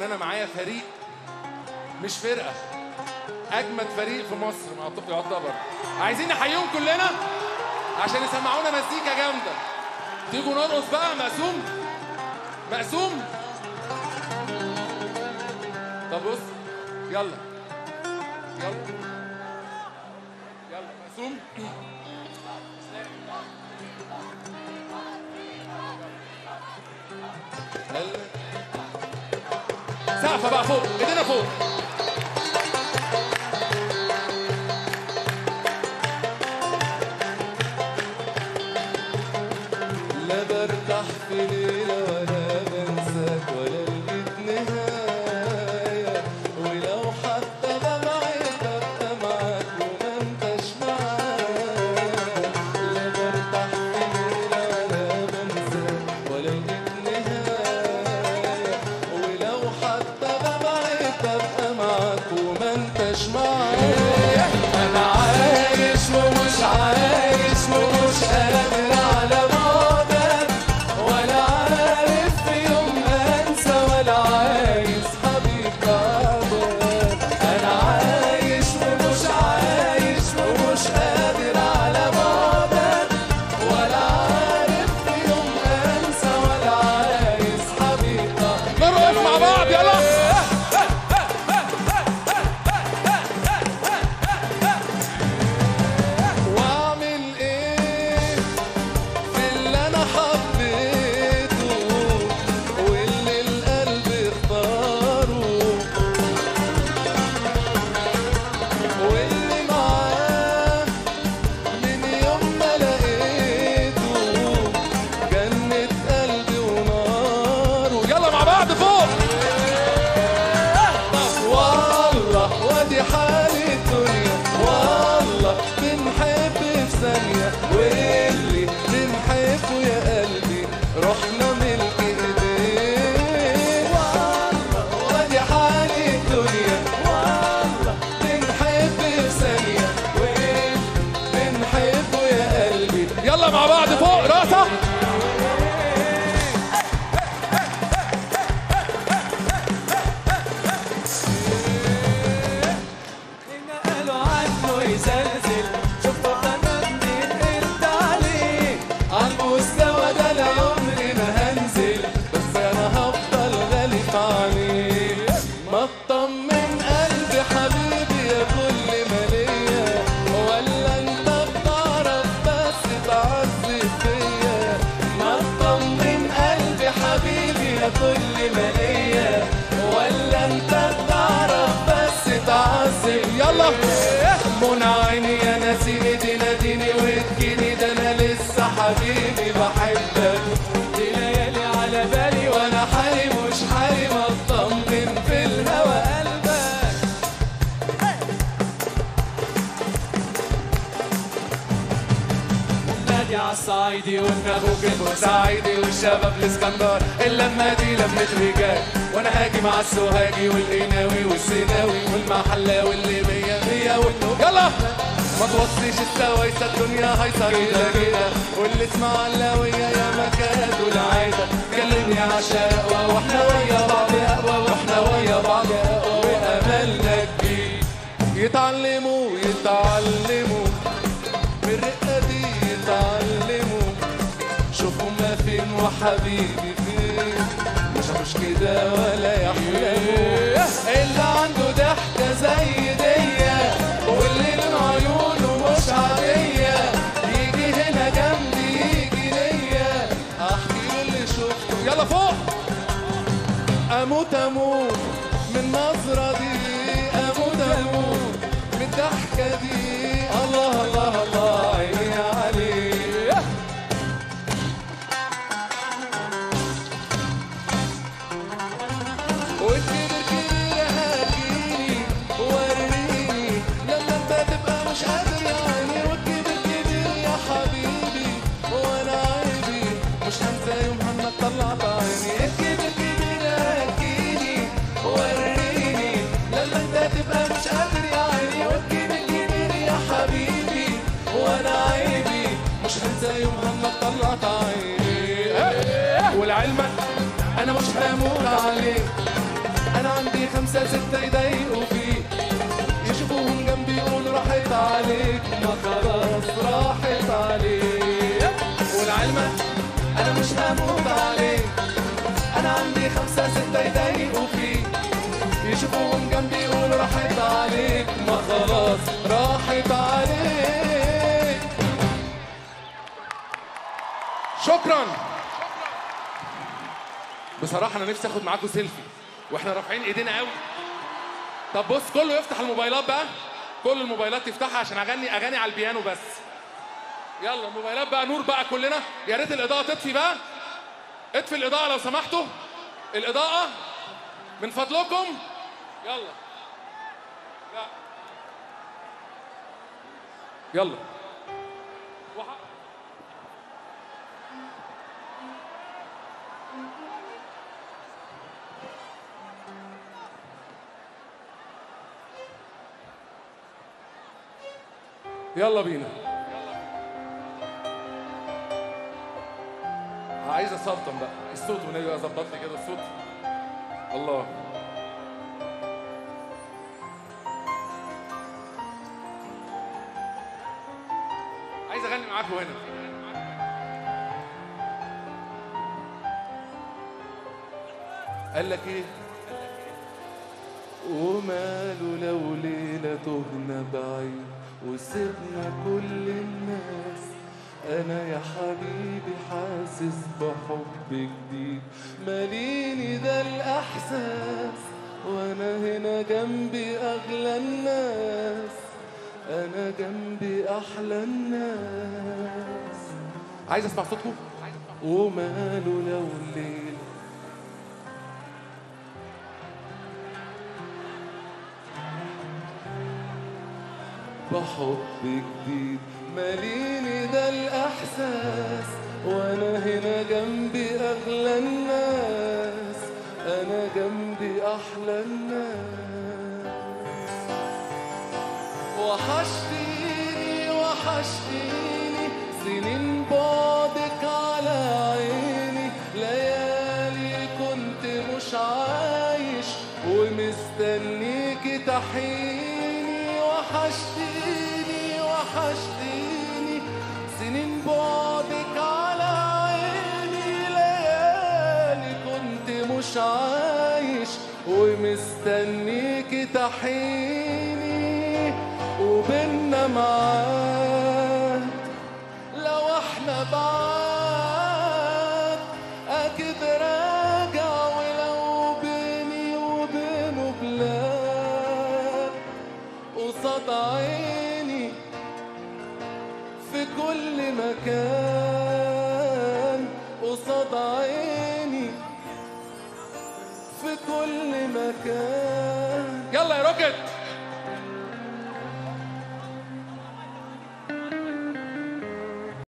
انا معايا فريق مش فرقه اجمد فريق في مصر مع الطب يعتبر عايزين نحييهم كلنا عشان يسمعونا مزيكا جامده تيجوا نرقص بقى مقسوم مقسوم طب بص يلا يلا يلا مقسوم سقفه بقى فوق ايدينا فوق لا برتاح في ليلة ولا بنساك ولا لقيت نهاية ولو حتى ببعد ببقى معاك وما انتش معايا لا برتاح في ليلة ولا بنساك ولا لقيت نهاية ولو حتى ببعد ببقى معاك وما انتش معايا انا عايش ومش عايش ومش قادر على بعدك ولا عارف في يوم انسى ولا عايز حبيب بعدك انا عايش ومش عايش ومش قادر على بعدك ولا عارف في يوم انسى ولا عايز حبيب بعدك نرقص مع بعض يلا واعمل ايه في اللي انا حبيته واللي القلب اختاره واللي معاه من يوم ما لقيته جنة قلبي وناره يلا مع بعض فوق والله وادي حالي الدنيا والله بنحب في ثانية واللي بنحبه يا قلبي رحنا ملك ايديه والله وادي حالي الدنيا والله بنحب في ثانية واللي بنحبه يا قلبي يلا مع بعض فوق راسه قالوا عنه يزلزل شوف انا قلت عليه عالمستوى ده لعمري ما هنزل بس انا هفضل غالي في عينيه ما تطمن قلبي حبيبي يا كل ما ليا ولا انت بتعرف بس تعذب فيا ما تطمن قلبي حبيبي يا كل ما ليا ولا انت بتعرف بس تعذب يلا منى عيني يا ناسيني تناديني وتجيني ده انا لسه حبيبي بحبك دي ليالي على بالي وانا حالي مش حالي مطمن في الهوى قلبك نادي عالصعيدي وابن اخوك البورسعيدي والشباب الاسكندر اللمه دي لمه رجال وانا هاجي مع السوهاجي والقناوي والسيناوي والمحلاوي اللي مية مية والنوب يلا ما توصيش السوايسة الدنيا هايصة كده كده واللي اسمع علاوية يا مكان والعايدة كلمني عشاء واحنا ويا بعض اقوى واحنا ويا بعض اقوى واملنا كبير يتعلموا يتعلموا من الرقة دي يتعلموا شوفوا ما فين وحبيبي فين مش مش كده ولا يحلموا اللي عنده ضحكة زي ديا واللي من عيونه مش عادية يجي هنا جنبي يجي ليا احكي له اللي شفته يلا فوق اموت اموت من النظرة دي اموت اموت من الضحكة دي الله الله الله عيني عليه والكبر كبير هاجيني وريني لما انت تبقى مش قادر يا عيني والكبر كبير يا حبيبي وانا عيبي مش هنسى يوم ما طلعت عيني الكبر كبير هاجيني وريني لما انت تبقى مش قادر يا عيني والكبر كبير يا حبيبي وانا خمسة ستة يضايقوا فيك يشوفوهم جنبي يقولوا راحت عليك ما خلاص راحت عليك ولعلمك انا مش هموت عليك انا عندي خمسة ستة يضايقوا فيك يشوفوهم جنبي يقولوا راحت عليك ما خلاص راحت عليك شكرا بصراحه انا نفسي اخد معاكم سيلفي واحنا رافعين ايدينا قوي طب بص كله يفتح الموبايلات بقى كل الموبايلات تفتحها عشان اغني اغاني على البيانو بس يلا الموبايلات بقى نور بقى كلنا يا ريت الاضاءه تطفي بقى اطفي الاضاءه لو سمحتوا الاضاءه من فضلكم يلا لا. يلا وح- يلا بينا عايز اسلطن بقى الصوت ونبي اظبط لي كده الصوت الله عايز اغني معاكم هنا قال لك ايه وماله لو ليلة تهنا بعيد وسيبنا كل الناس أنا يا حبيبي حاسس بحب جديد ماليني ده الإحساس وأنا هنا جنبي أغلى الناس أنا جنبي أحلى الناس عايز اسمع صوتكم وماله لو الليل بحب جديد ماليني ده الإحساس وأنا هنا جنبي أغلى الناس أنا جنبي أحلى الناس وحشتيني وحشتيني سنين بعدك على عيني ليالي كنت مش عايش ومستنيكي تحيني وحشتيني وحشتيني سنين بعدك على عيني ليالي كنت مش عايش ومستنيكي تحيني وبينا معاد لو احنا بعاد اكيد راجع ولو بيني وبينه بلاد قصاد عيني في كل مكان قصاد عيني في كل مكان يلا يا روكت